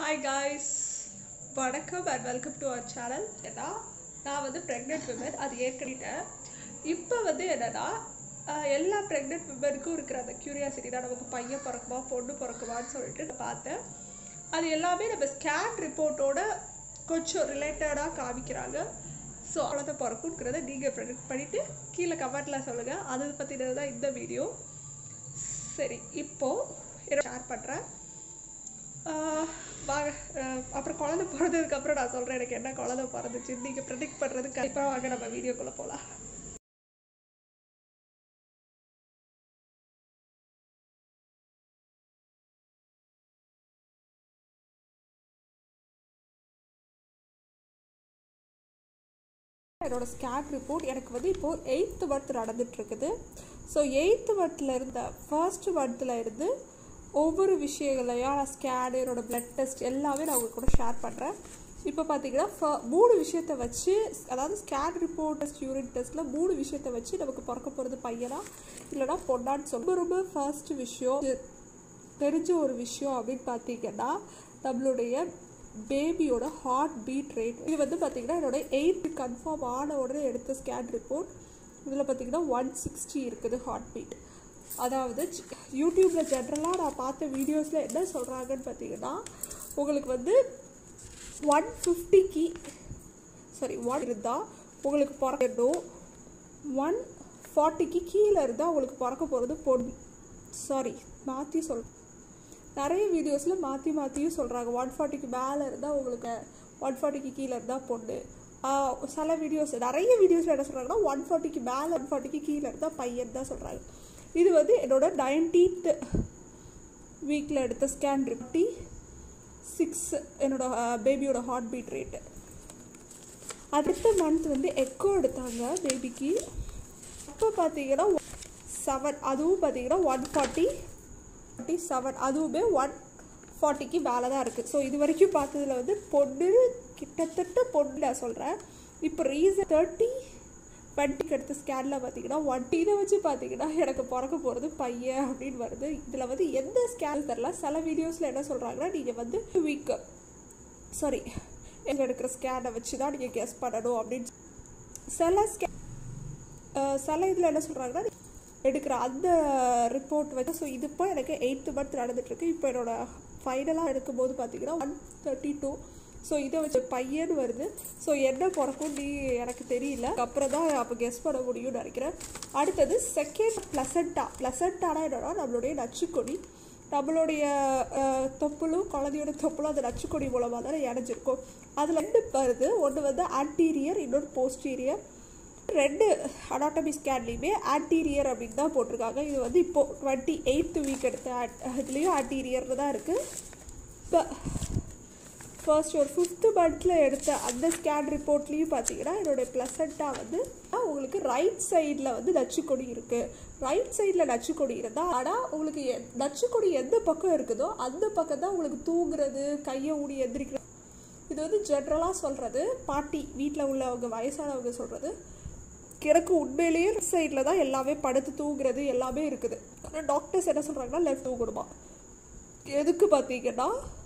hi guys வணக்கம் and welcome to our channel ஏன்னா நான் வந்து ப்ரெக்னென்ட் விமன் அது ஏற்கனிட்டேன் இப்போ வந்து என்னன்னா ஆஹ், எல்லா ப்ரெக்னென்ட் விமனுக்கும் இருக்கிற அந்த க்யூரியாசிட்டி தான் நமக்கு பையன் பிறக்குமா பொண்ணு பிறக்குமான்னு சொல்லிட்டு நான் பார்த்தேன் அது எல்லாமே நம்ம ஸ்கேன் ரிப்போர்ட்டோட கொஞ்சம் ரிலேட்டடாக காமிக்கிறாங்க ஸோ குழந்தை பிறக்குங்கிறத நீங்கள் ப்ரெடிக்ட் பண்ணிவிட்டு கீழே கமெண்ட்டில் சொல்லுங்கள் அதை பற்றினது தான் இந்த வீடியோ சரி இப்போது என்ன ஷேர் பண்ணுறேன் ஆஹ் வாங்க ஆஹ் அப்புறம் குழந்தை பிறந்ததுக்கு அப்புறம் நான் சொல்கிறேன் எனக்கு என்ன குழந்தை பிறந்துச்சு நீங்கள் ப்ரெடிக்ட் பண்ணுறது கண்டிப்பாக வாங்க நம்ம வீடியோக்குள்ளே போகலாம் என்னோட ஸ்கேன் ரிப்போர்ட் எனக்கு வந்து இப்போது எயித்து மந்த் நடந்துட்டுருக்குது ஸோ எயித்து மந்தில் இருந்த ஃபர்ஸ்ட் மந்தில் இருந்து ஒவ்வொரு விஷயங்களையும் நான் ஸ்கேன் என்னோட பிளட் டெஸ்ட் எல்லாமே நான் உங்க கூட ஷேர் பண்ணுறேன் இப்போ பார்த்தீங்கன்னா ஃப- மூணு விஷயத்தை வச்சு அதாவது ஸ்கேன் ரிப்போர்ட் டெஸ்ட் யூரின் டெஸ்ட்டில் மூணு விஷயத்தை வச்சு நமக்கு பிறக்க போகிறது பையனா இல்லைனா பொண்ணான்னு சொல்லி ரொம்ப ரொம்ப ஃபர்ஸ்ட் விஷயம் இது தெரிஞ்ச ஒரு விஷயம் அப்படின்னு பார்த்தீங்கன்னா நம்மளுடைய பேபியோட ஹார்ட் பீட் ரேட் இது வந்து பார்த்தீங்கன்னா என்னோட எயிட் கன்ஃபார்ம் ஆன உடனே எடுத்த ஸ்கேன் ரிப்போர்ட் இதில் பார்த்தீங்கன்னா ஒன் சிக்ஸ்டி இருக்குது ஹார்ட் பீட் அதாவது யூடியூப்பில் ஜென்ரலாக நான் பார்த்த வீடியோஸில் என்ன சொல்கிறாங்கன்னு பார்த்தீங்கன்னா உங்களுக்கு வந்து ஒன் ஃபிஃப்டிக்கு சாரி ஒன் இருந்தால் உங்களுக்கு பிறக்கணும் ஒன் ஃபார்ட்டிக்கு கீழே இருந்தால் உங்களுக்கு பிறக்க போகிறது பொண்ணு சாரி மாற்றி சொல் நிறைய வீடியோஸில் மாற்றி மாற்றியும் சொல்கிறாங்க ஒன் ஃபார்ட்டிக்கு மேலே இருந்தால் உங்களுக்கு ஒன் ஃபார்ட்டிக்கு கீழே இருந்தால் பொண்ணு ஆஹ் சில வீடியோஸ் நிறைய வீடியோஸில் என்ன சொல்கிறாங்கன்னா ஒன் ஃபார்ட்டிக்கு மேலே ஒன் ஃபார்ட்டிக்கு கீழே இருந்தால் பையன் தான் சொல்கிறாங்க இது வந்து என்னோட நைன்டீன்த் வீக்கில் எடுத்த ஸ்கேன் ரிப்டி சிக்ஸ் என்னோட பேபியோட ஹார்ட் பீட் ரேட்டு அடுத்த மந்த் வந்து எக்கோ எடுத்தாங்க பேபிக்கு அப்போ பார்த்தீங்கன்னா செவன் அதுவும் பார்த்தீங்கன்னா ஒன் ஃபார்ட்டி ஃபார்ட்டி செவன் அதுவுமே ஒன் ஃபார்ட்டிக்கு மேலே தான் இருக்குது ஸோ இது வரைக்கும் பார்த்ததுல வந்து பொண்ணு கிட்டத்தட்ட பொண்ணு நான் சொல்கிறேன் இப்போ ரீசன் தேர்ட்டி டுவெண்ட்டிக்கு எடுத்த ஸ்கேனில் பார்த்தீங்கன்னா ஒன் இதை வச்சு பார்த்தீங்கன்னா எனக்கு பிறக்க போகிறது பையன் அப்படின்னு வருது இதில் வந்து எந்த ஸ்கேன் தெரில சில வீடியோஸில் என்ன சொல்கிறாங்கன்னா நீங்கள் வந்து வீக் சாரி எங்கே எடுக்கிற ஸ்கேனை வச்சு தான் நீங்கள் கெஸ் பண்ணணும் அப்படின்னு சில ஸ்கே சில இதில் என்ன சொல்கிறாங்கன்னா எடுக்கிற அந்த ரிப்போர்ட் வச்சு ஸோ இது இப்போ எனக்கு எயித்து மந்த் நடந்துட்டுருக்கு இப்போ என்னோட ஃபைனலாக எடுக்கும்போது பார்த்தீங்கன்னா ஒன் தேர்ட்டி டூ ஸோ இதை வச்சு பையன் வருது ஸோ என்ன பிறக்கும் நீ எனக்கு தெரியல அப்புறம் தான் அப்போ கெஸ் பண்ண முடியும்னு நினைக்கிறேன் அடுத்தது செகண்ட் ப்ளசண்டா ப்ளசண்டானா என்னன்னா நம்மளுடைய நச்சுக்கொடி நம்மளுடைய அஹ், தொப்புளும் குழந்தையோட தொப்புளும் அந்த நச்சுக்கொடி மூலமாக தானே இணைஞ்சிருக்கும் அதில் ரெண்டு வருது ஒன்று வந்து ஆன்டீரியர் இன்னொன்று போஸ்டீரியர் ரெண்டு அனாட்டமி ஸ்கேன்லேயுமே ஆன்டீரியர் அப்படின்னு தான் போட்டிருக்காங்க இது வந்து இப்போது டுவெண்ட்டி எயித்து வீக் எடுத்த at- இதுலேயும் ஆன்டீரியர் தான் இருக்குது இப்போ ஃபர்ஸ்ட் ஒரு ஃபிஃப்த்து மந்த்தில் எடுத்த அந்த ஸ்கேன் ரிப்போர்ட்லேயும் பார்த்தீங்கன்னா என்னுடைய ப்ளசண்ட்டாக வந்து ஆ, உங்களுக்கு ரைட் சைடில் வந்து நச்சுக்கொடி இருக்குது ரைட் சைடில் நச்சுக்கொடி இருந்தால் ஆனால் உங்களுக்கு எ- நச்சுக்கொடி எந்த பக்கம் இருக்குதோ அந்த பக்கம் தான் உங்களுக்கு தூங்குறது கையை ஊடி எந்திரிக்கிறது இது வந்து ஜென்ரலாக சொல்கிறது பாட்டி வீட்டில் உள்ளவங்க வயசானவங்க சொல்கிறது எனக்கு உண்மையிலேயே சைடில் தான் எல்லாமே படுத்து தூங்குறது எல்லாமே இருக்குது ஆனால் டாக்டர்ஸ் என்ன சொல்கிறாங்கன்னா லெஃப்ட் தூங்கணுமா எதுக்கு பார்த்தீங்கன்னா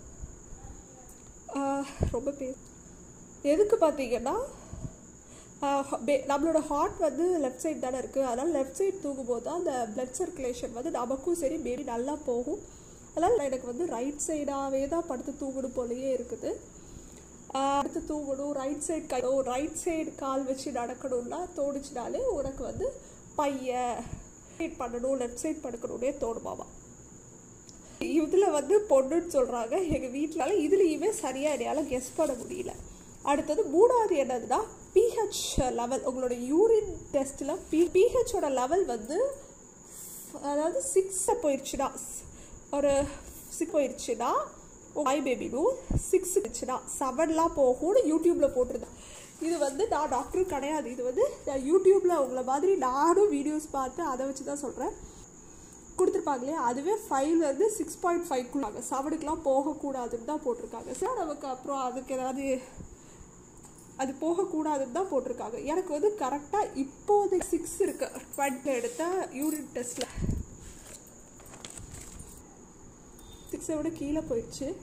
ஆஹ், ரொம்ப பே எதுக்கு பார்த்தீங்கன்னா ஆஹ், பே- நம்மளோட ஹார்ட் வந்து லெஃப்ட் சைடு தானே இருக்குது அதனால் லெஃப்ட் சைடு தூங்கும்போது தான் அந்த பிளட் சர்க்குலேஷன் வந்து நமக்கும் சரி பேபி நல்லா போகும் அதனால் எனக்கு வந்து ரைட் சைடாகவே தான் படுத்து தூங்கணும் போலயே இருக்குது ஆஹ், அடுத்து தூங்கணும் ரைட் சைடு கை ரைட் சைடு கால் வச்சு நடக்கணும்னா தோணுச்சுனாலே உனக்கு வந்து பையன் ரைட் பண்ணணும் லெஃப்ட் சைடு படுக்கணும்னே தோணுமாமா இதில் வந்து பொண்ணுன்னு சொல்கிறாங்க எங்கள் வீட்டிலால இதுலேயுமே சரியாக என்னால் கெஸ் பண்ண முடியல அடுத்தது மூணாவது என்னதுன்னா பிஹெச் லெவல் உங்களோட யூரின் டெஸ்ட்டில் பி பிஹெச்சோட லெவல் வந்து அதாவது சிக்ஸை போயிடுச்சுன்னா ஒரு சிக்ஸ் போயிடுச்சுன்னா ஐ பேபினும் சிக்ஸ் இருந்துச்சுன்னா செவன்லாம் போகும்னு யூடியூப்பில் போட்டிருந்தேன் இது வந்து நான் டாக்டர் கிடையாது இது வந்து நான் யூடியூப்பில் உங்களை மாதிரி நானும் வீடியோஸ் பார்த்து அதை வச்சு தான் சொல்கிறேன் கொடுத்துருப்பாங்க இல்லையா அதுவே ஃபைவ் வந்து சிக்ஸ் பாயிண்ட் ஃபைவ்க்குள்ளாங்க செவனுக்குலாம் போகக்கூடாதுன்னு தான் போட்டிருக்காங்க சார் நமக்கு அப்புறம் அதுக்கு ஏதாவது அது போகக்கூடாதுன்னு தான் போட்டிருக்காங்க எனக்கு வந்து கரெக்டாக இப்போது சிக்ஸ் இருக்கு டுவெண்ட்டி எடுத்த யூரின் டெஸ்ட்டில் சிக்ஸை விட கீழே போயிடுச்சு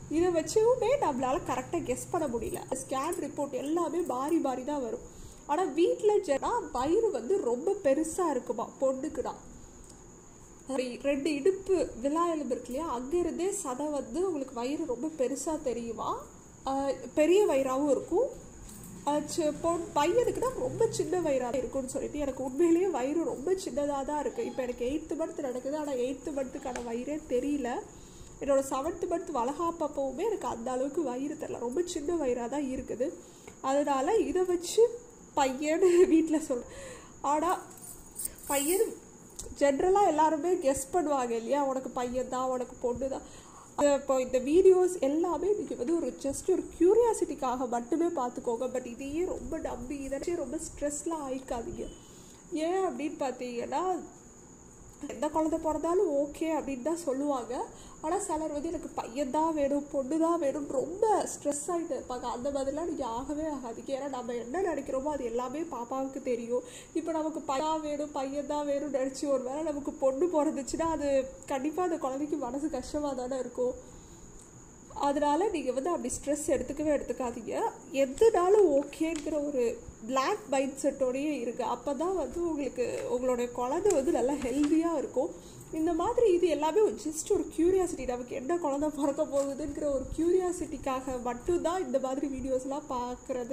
இதை வச்சுமே நம்மளால கரெக்டாக கெஸ் பண்ண முடியல ஸ்கேன் ரிப்போர்ட் எல்லாமே மாறி மாறி தான் வரும் ஆனால் வீட்டில் ஜனா வயிறு வந்து ரொம்ப பெருசாக இருக்குமா பொண்ணுக்கு தான் அப்படி ரெண்டு இடுப்பு விழா எலும்பு இருக்கு இல்லையா அங்கேருந்தே சதை வந்து உங்களுக்கு வயிறு ரொம்ப பெருசாக தெரியுமா ஆஹ் பெரிய வயிறாகவும் இருக்கும் ஆஹ் சி- பொன் பையனுக்கு தான் ரொம்ப சின்ன வயிறாக இருக்கும்னு சொல்லிட்டு எனக்கு உண்மையிலேயே வயிறு ரொம்ப சின்னதாக தான் இருக்குது இப்போ எனக்கு எயித்து மந்த் நடக்குது ஆனால் எயித்து மந்த்துக்கான வயிறே தெரியல என்னோட செவன்த்து மந்த் வளகாப்பப்பவுமே எனக்கு அந்த அளவுக்கு வயிறு தெரில ரொம்ப சின்ன வயிறாக தான் இருக்குது அதனால இதை வச்சு பையன் வீட்டில் சொல் ஆனால் பையன் ஜென்ரலாக எல்லாருமே கெஸ் பண்ணுவாங்க இல்லையா உனக்கு பையன் தான் உனக்கு பொண்ணு தான் இப்போ இந்த வீடியோஸ் எல்லாமே நீங்கள் வந்து ஒரு ஜஸ்ட் ஒரு க்யூரியாசிட்டிக்காக மட்டுமே பார்த்துக்கோங்க பட் இதையே ரொம்ப நம்பி இதை ரொம்ப ஸ்ட்ரெஸ்லாம் ஆயிக்காதீங்க ஏன் அப்படின்னு பார்த்தீங்கன்னா எந்த குழந்தை பிறந்தாலும் ஓகே அப்படின்னு தான் சொல்லுவாங்க ஆனால் சிலர் வந்து எனக்கு பையன் தான் வேணும் பொண்ணு தான் வேணும்னு ரொம்ப ஸ்ட்ரெஸ் ஆகிட்டு இருப்பாங்க அந்த மாதிரிலாம் நீங்கள் ஆகவே ஆகாதீங்க ஏன்னா நம்ம என்ன நினைக்கிறோமோ அது எல்லாமே பாப்பாவுக்கு தெரியும் இப்போ நமக்கு பையன் வேணும் பையன் தான் வேணும்னு நினச்சி ஒரு வேளை நமக்கு பொண்ணு பிறந்துச்சுன்னா அது கண்டிப்பாக அந்த குழந்தைக்கு மனசு கஷ்டமாக தானே இருக்கும் அதனால நீங்கள் வந்து அப்படி ஸ்ட்ரெஸ் எடுத்துக்கவே எடுத்துக்காதீங்க எதுனாலும் ஓகேங்கிற ஒரு பிளாக் மைண்ட் செட்டோடயே இருக்கு அப்போ தான் வந்து உங்களுக்கு உங்களுடைய குழந்தை வந்து நல்லா ஹெல்த்தியாக இருக்கும் இந்த மாதிரி இது எல்லாமே ஜஸ்ட் ஒரு க்யூரியாசிட்டி நமக்கு என்ன குழந்தை பிறக்க போகுதுங்கிற ஒரு க்யூரியாசிட்டிக்காக மட்டும்தான் இந்த மாதிரி வீடியோஸ்லாம் பார்க்குறது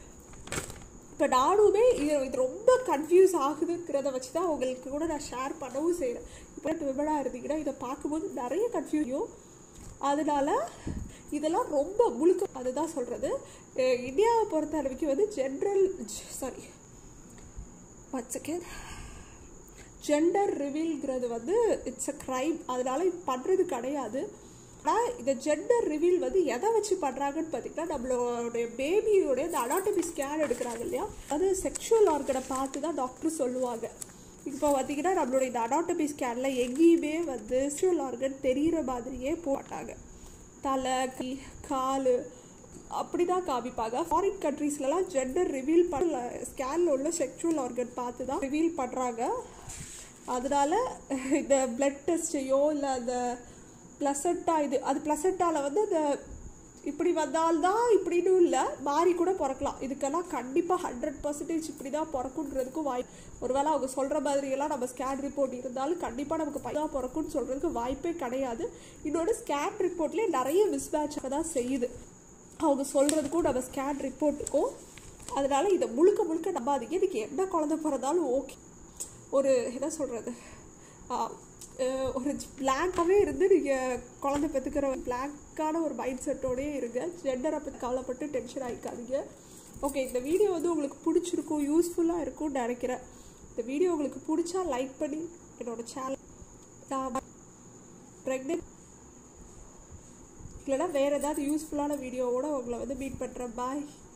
இப்போ நானுமே இது இது ரொம்ப கன்ஃபியூஸ் ஆகுதுங்கிறத வச்சு தான் உங்களுக்கு கூட நான் ஷேர் பண்ணவும் செய்கிறேன் இப்போ விமனாக இருந்தீங்கன்னா இதை பார்க்கும்போது நிறைய கன்ஃபியூஸும் அதனால இதெல்லாம் ரொம்ப முழுக்க அதுதான் சொல்கிறது இந்தியாவை பொறுத்த அளவுக்கு வந்து general sorry one second gender ரிவீல்ங்கிறது வந்து இட்ஸ் அ க்ரைம் அதனால இது பண்ணுறது கிடையாது ஆனால் இந்த ஜெண்டர் ரிவீல் வந்து எதை வச்சு பண்ணுறாங்கன்னு பார்த்தீங்கன்னா நம்மளுடைய பேபியோடைய இந்த அனாட்டமி ஸ்கேன் எடுக்கிறாங்க இல்லையா அது செக்ஷுவல் ஆர்கனை பார்த்து தான் டாக்டர் சொல்லுவாங்க இப்போ பார்த்தீங்கன்னா நம்மளுடைய இந்த அனாட்டமி ஸ்கேனில் எங்கேயுமே வந்து செக்ஷுவல் ஆர்கன் தெரிகிற மாதிரியே போட்டாங்க தலை கை கால் அப்படி தான் காமிப்பாங்க ஃபாரின் கண்ட்ரீஸ்லலாம் ஜெண்டர் ரிவீல் பண்ண ஸ்கேனில் உள்ள செக்ஷுவல் ஆர்கன் பார்த்து தான் ரிவீல் பண்ணுறாங்க அதனால இந்த பிளட் டெஸ்ட்டையோ இல்லை அந்த ப்ளசட்டா இது அது ப்ளசட்டாவில் வந்து அந்த இப்படி வந்தால்தான் இப்படின்னு இல்லை மாறி கூட பிறக்கலாம் இதுக்கெல்லாம் கண்டிப்பாக ஹண்ட்ரட் பர்சன்டேஜ் இப்படி தான் பிறக்குன்றதுக்கும் வாய் ஒருவேளை அவங்க சொல்கிற மாதிரியெல்லாம் நம்ம ஸ்கேன் ரிப்போர்ட் இருந்தாலும் கண்டிப்பாக நமக்கு பையன் பிறக்கும்னு சொல்கிறதுக்கு வாய்ப்பே கிடையாது இன்னொன்று ஸ்கேன் ரிப்போர்ட்லேயே நிறைய மிஸ்மேட்ச் தான் செய்யுது அவங்க சொல்கிறதுக்கும் நம்ம ஸ்கேன் ரிப்போர்ட்டுக்கும் அதனால இதை முழுக்க முழுக்க நம்பாதீங்க இதுக்கு என்ன குழந்தை பிறந்தாலும் ஓகே ஒரு என்ன சொல்கிறது ஒரு பிளாங்காகவே இருந்து நீங்கள் குழந்தை பெற்றுக்கிற பிளாங்கான ஒரு மைண்ட் செட்டோடயே இருங்க ஜெண்டரை பற்றி கவலைப்பட்டு டென்ஷன் ஆகிக்காதீங்க ஓகே இந்த வீடியோ வந்து உங்களுக்கு பிடிச்சிருக்கும் யூஸ்ஃபுல்லாக இருக்கும்னு நினைக்கிறேன் இந்த வீடியோ உங்களுக்கு பிடிச்சா லைக் பண்ணி என்னோட சேனல் நான் ப்ரெக்னென்ட் இல்லைனா வேறு ஏதாவது யூஸ்ஃபுல்லான வீடியோவோட உங்களை வந்து மீட் பண்ணுறேன் பாய்